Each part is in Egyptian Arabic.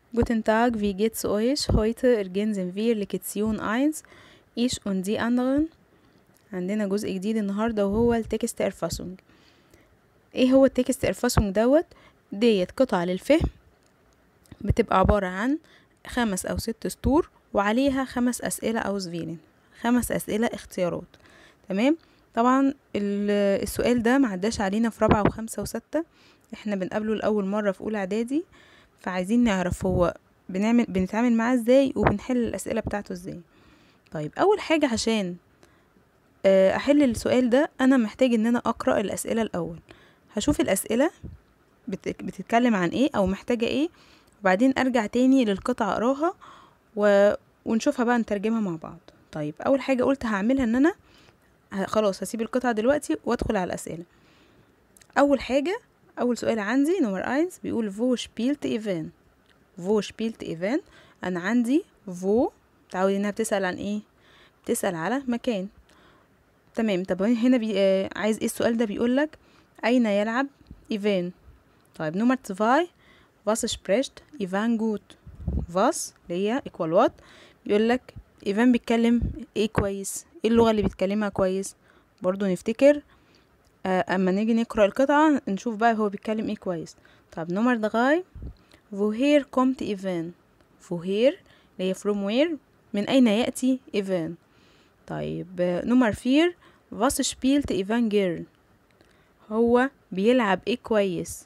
Guten Tag, wie geht's euch? Heute ergänzen wir Lektion 1 Ich und die anderen عندنا جزء جديد النهاردة وهو التكست إرفاسونج ايه هو التكست إرفاسونج دوت ديت قطعة للفهم بتبقى عبارة عن خمس أو ست سطور وعليها خمس أسئلة أو زفيلين خمس أسئلة اختيارات تمام طبعا ال- السؤال ده معداش علينا في رابعة وخمسة وستة احنا بنقابله لأول مرة في أولى إعدادي فعايزين نعرف هو بنعمل بنتعامل معاه ازاي وبنحل الأسئلة بتاعته ازاي طيب أول حاجة عشان آه، أحل السؤال ده أنا محتاج إن أنا أقرأ الأسئلة الأول هشوف الأسئلة بت- بتتكلم عن ايه أو محتاجة ايه وبعدين أرجع تاني للقطعة أقراها و... ونشوفها بقى نترجمها مع بعض طيب أول حاجة قلت هعملها إن أنا ه- خلاص هسيب القطعة دلوقتي وأدخل على الأسئلة أول حاجة أول سؤال عندي نمبر اينز بيقول فو شبيلت ايفان فو شبيلت ايفان أنا عندي فو تعود إنها بتسأل عن ايه بتسأل على مكان تمام طب هنا بي... آه عايز ايه السؤال ده بيقولك أين يلعب ايفان طيب نمرة zwei was spricht ايفان جوت was اللي هي equal what بيقولك ايفان بيتكلم ايه كويس ايه اللغة اللي بيتكلمها كويس برضو نفتكر آه، اما نيجي نقرأ القطعة نشوف بقى هو بيتكلم ايه كويس طب نمر دغاي woher kommt ايفان woher اللي هي from where من اين يأتي ايفان طيب آه، نمر فير was spielt ايفان جيرن هو بيلعب ايه كويس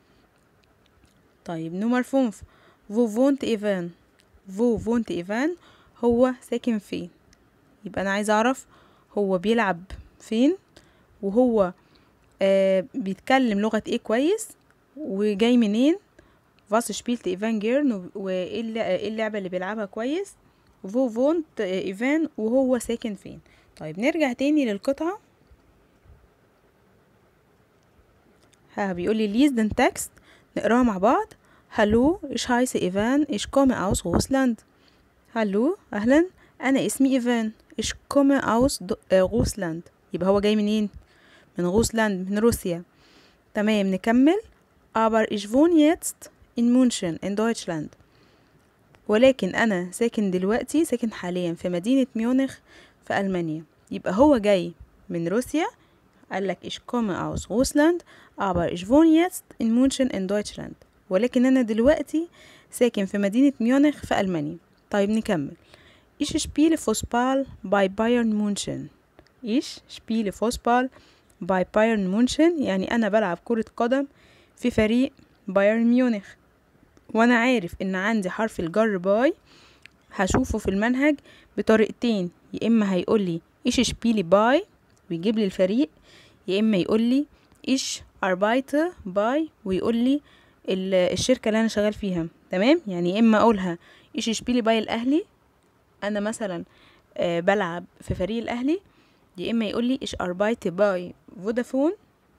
طيب نمر فونف wo wohnt ايفان wo wohnt ايفان هو ساكن فين يبقى انا عايزه اعرف هو بيلعب فين وهو آه بيتكلم لغة ايه كويس وجاي منين فاس شبيلت ايفان جيرن و- وايه الل- إيه اللعبة اللي بيلعبها كويس وفو فونت آه، ايفان وهو ساكن فين طيب نرجع تاني للقطعة ها بيقولي ليز دن تكست نقراها مع بعض هلو ich heiße ايفان ich komme aus Russland هلو اهلا انا اسمي ايفان ich komme aus Do- آه، Russland يبقى هو جاي منين من روسلاند من روسيا تمام نكمل aber ich wohne jetzt in München in Deutschland ولكن أنا ساكن دلوقتي ساكن حاليا في مدينة ميونخ في ألمانيا يبقى هو جاي من روسيا قالك ich komme aus Russland aber ich wohne jetzt in München in Deutschland ولكن أنا دلوقتي ساكن في مدينة ميونخ في ألمانيا طيب نكمل ich spiele Fußball bei Bayern München ich spiele Fußball باي بايرن مونشن يعني انا بلعب كرة قدم في فريق بايرن ميونخ وانا عارف ان عندي حرف الجر باي هشوفه في المنهج بطريقتين يا اما هيقولي ايش شبيلي باي ويجيب لي الفريق يا اما يقولي ايش اربايته باي ويقولي ال- الشركة اللي انا شغال فيها تمام يعني يا اما اقولها ايش شبيلي باي الاهلي انا مثلا آه بلعب في فريق الاهلي يا اما يقول لي ich arbeite bei فودافون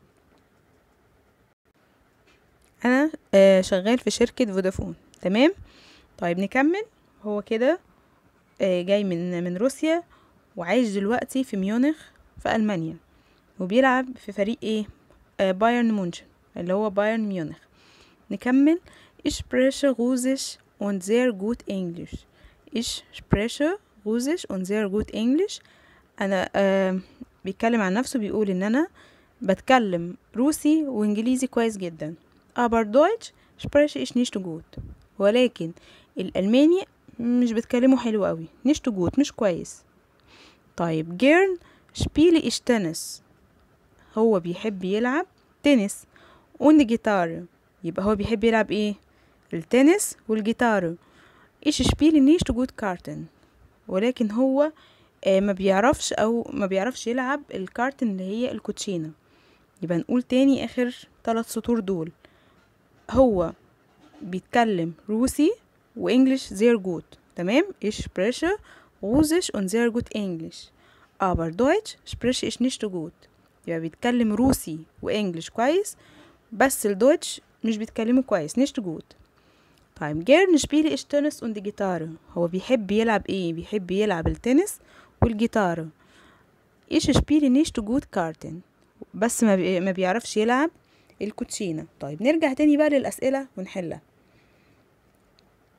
انا آه شغال في شركة فودافون تمام طيب نكمل هو كده آه جاي من من روسيا وعايش دلوقتي في ميونخ في المانيا وبيلعب في فريق ايه آه بايرن مونشن اللي هو بايرن ميونخ نكمل ich spreche Russisch und sehr gut Englisch ich spreche Russisch und sehr gut English انا آه بيتكلم عن نفسه بيقول ان انا بتكلم روسي وانجليزي كويس جدا aber Deutsch spreche ich nicht gut ولكن الالماني مش بتكلمه حلو قوي nicht gut مش كويس طيب جيرن spiele ich تنس هو بيحب يلعب تنس und جيتار يبقى هو بيحب يلعب ايه التنس والجيتار ich spiele nicht gut Karten ولكن هو آه، ما بيعرفش او ما بيعرفش يلعب الكارتن اللي هي الكوتشينة يبقى نقول تاني اخر ثلاث سطور دول هو بيتكلم روسي وانجليش زير جوت تمام ich spreche Russisch und sehr gut Englisch aber Deutsch spreche ich nicht gut يبقى بيتكلم روسي وانجليش كويس بس الدويتش مش بيتكلمه كويس nicht gut طيب جيرن spiele ich Tennis und Gitarre هو بيحب يلعب ايه بيحب يلعب التنس والجيتار ich spiele nicht gut Karten بس ما, بي... ما بيعرفش يلعب الكوتشينة طيب نرجع تاني بقى للأسئلة ونحلها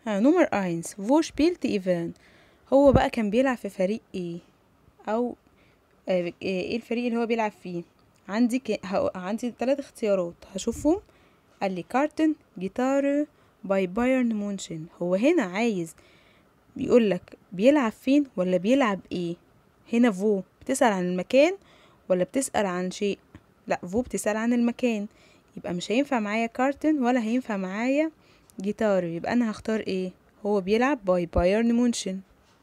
ها نمر اينس فو شبيلت ايفان هو بقى كان بيلعب في فريق ايه او آه، ايه الفريق اللي هو بيلعب فيه عندي ك... ه... عندي ثلاث اختيارات هشوفهم قال لي كارتن جيتار باي بايرن مونشن هو هنا عايز بيقول لك بيلعب فين ولا بيلعب ايه هنا فو بتسأل عن المكان ولا بتسأل عن شيء لا فو بتسأل عن المكان يبقى مش هينفع معايا كارتن ولا هينفع معايا جيتار يبقى انا هختار ايه هو بيلعب باي بايرن مونشن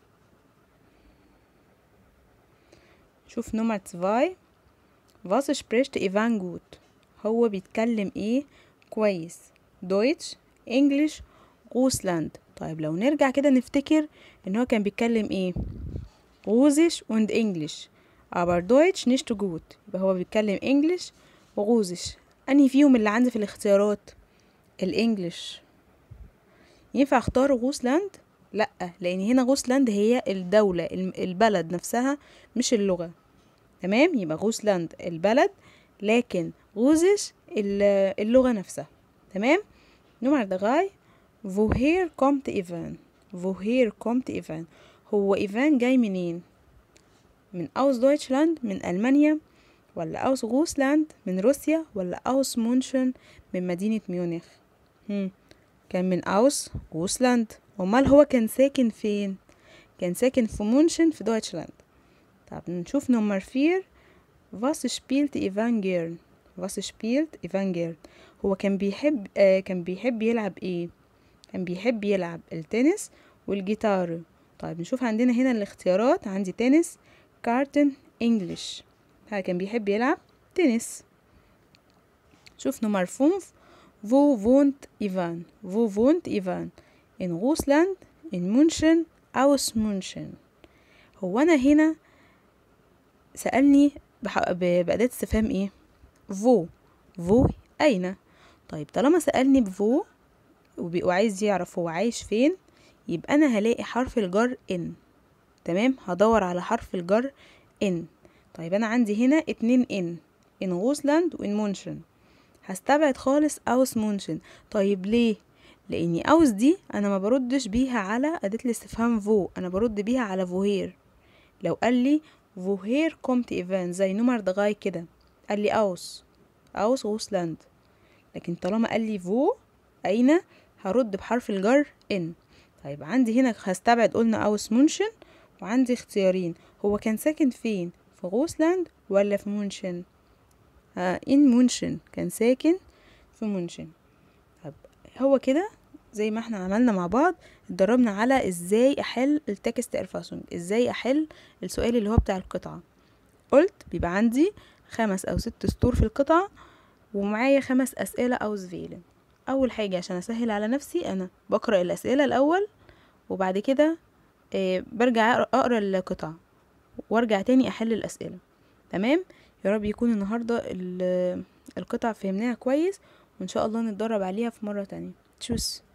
شوف نمرة zwei Was spricht Ivan gut هو بيتكلم ايه كويس دويتش انجلش روسلاند طيب لو نرجع كده نفتكر ان هو كان بيتكلم ايه روسيش und انجلش aber دويتش nicht gut يبقى هو بيتكلم انجلش وروسيش انهي فيهم اللي عندي في الاختيارات الانجليش ينفع اختار غوسلاند لا لان هنا غوسلاند هي الدولة الم- البلد نفسها مش اللغة تمام يبقى غوسلاند البلد لكن غوزش ال- اللغة نفسها تمام نمر دغاي woher kommt إيفان woher kommt إيفان هو إيفان جاي منين من أوس دويتشلاند من ألمانيا ولا أوس غوسلاند من روسيا ولا أوس مونشن من مدينة ميونخ هم. كان من أوس غوسلاند أمال هو كان ساكن فين كان ساكن في مونشن في دويتشلاند طب نشوف نمر فير Was spielt Ivan gern Was spielt Ivan gern هو كان بيحب آه كان بيحب يلعب ايه كان بيحب يلعب التنس والجيتار طيب نشوف عندنا هنا الاختيارات عندي تنس كارتن انجلش ها كان بيحب يلعب تنس شوف نمر فونف Wo wohnt Ivan Wo wohnt Ivan in Russland in München aus München هو أنا هنا سألني بح- ب- بأداة استفهام ايه فو فو أين طيب طالما سألني بفو وبي- وعايز يعرف هو عايش فين يبقى أنا هلاقي حرف الجر إن تمام هدور على حرف الجر إن طيب أنا عندي هنا اتنين إن إن غوسلاند وإن مونشن هستبعد خالص أوس مونشن طيب ليه لأني أوس دي أنا ما بردش بيها على أداة الاستفهام فو أنا برد بيها على فوهير لو قال لي woher kommt إيفان زي نمر دغاي كده قال لي أوس أوس غوسلاند لكن طالما قال لي فو أين هرد بحرف الجر إن طيب عندي هنا هستبعد قلنا أوس مونشن وعندي اختيارين هو كان ساكن فين في غوسلاند ولا في مونشن آه إن مونشن كان ساكن في مونشن طب هو كده زي ما احنا عملنا مع بعض اتدربنا على ازاي احل التكست ارفاسونج ازاي احل السؤال اللي هو بتاع القطعة قلت بيبقى عندي خمس او ست سطور في القطعة ومعايا خمس اسئلة او زفيلة اول حاجة عشان اسهل على نفسي انا بقرأ الاسئلة الاول وبعد كده آه برجع أقرأ- اقرا القطعة وارجع تاني احل الاسئلة تمام يا رب يكون النهاردة ال- القطع فهمناها كويس وان شاء الله نتدرب عليها في مرة تانية تشوس